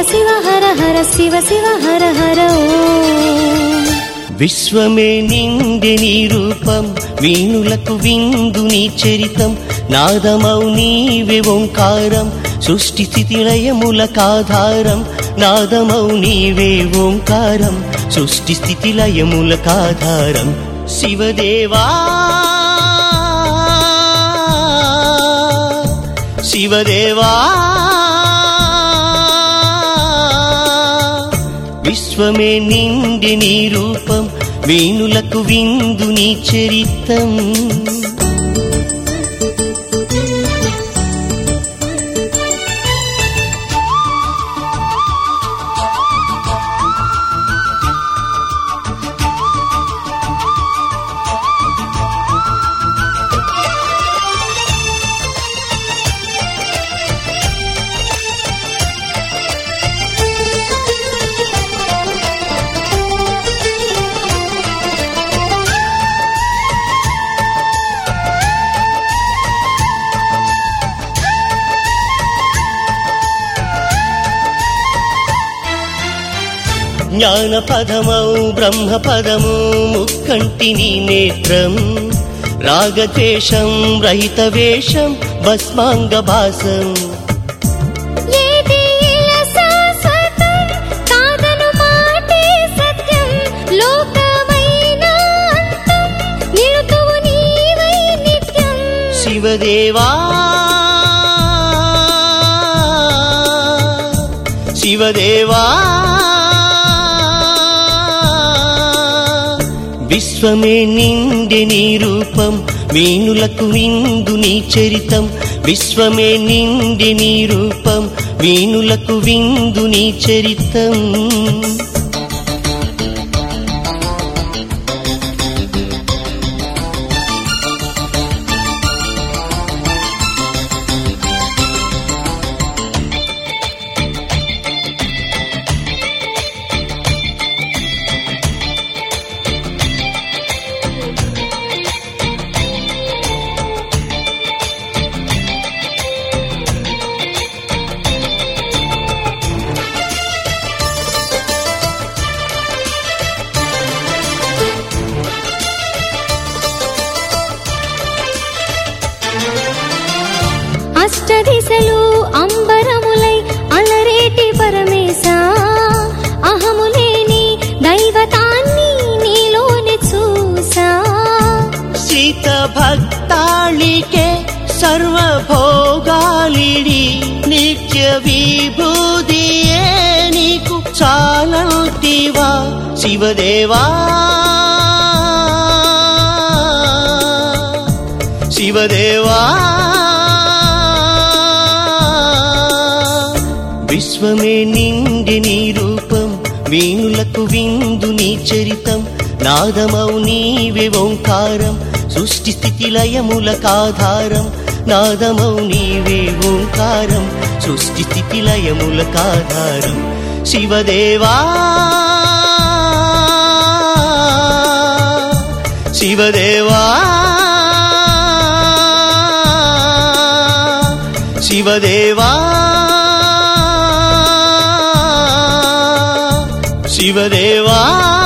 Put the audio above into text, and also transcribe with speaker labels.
Speaker 1: శివ హర హర శివ శివ హర హర ఓం
Speaker 2: విశ్వమే నిండి నీ రూపం వీణులకు విందు నీ చరితం నాదమౌ నీవే ఓంకారం సృష్టి స్థితి లయములకాధారం నాదమౌ నీవే ఓంకారం సృష్టి స్థితి లయములకాధారం శివదేవా శివదేవా విశ్వమే నిండి నీ రూపం వీణులకు విందు నీ చరితం జ్ఞాన పదమౌ బ్రహ్మ పదము ముక్కంటి నీ నేత్రం రాగద్వేషం రహిత వేషం భస్మాంగ భాసం
Speaker 1: ఏది ఇలా శాశ్వతం కాదను మాటే సత్యం లోకమైన అంతం నిరుతువు నీవై నిత్యం
Speaker 2: శివదేవా శివదేవా విశ్వమే నిండి నీ రూపం వీణులకు విందు నీ చరితం విశ్వమే నిండి నీ రూపం వీణులకు విందు నీ చరితం
Speaker 1: అష్టదిశలు అంబరములై అలరేటి పరమేశ అహములేని దైవతాన్ని నీలోనే చూసా
Speaker 2: సీత భక్తాళికే సర్వభోగాలిడి నిత్య విభూదియే నీకు చాలంటివా శివదేవా శివదేవా విశ్వమే నిండి నీ రూపం వీణులకు విందు నీ చరితం నాదమౌ నీవే ఓంకారం సృష్టి స్థితి లయములకాధారం నాదమౌ నీవే ఓంకారం సృష్టి స్థితి లయములకాధారం శివదేవా శివదేవా శివదేవా శివదేవా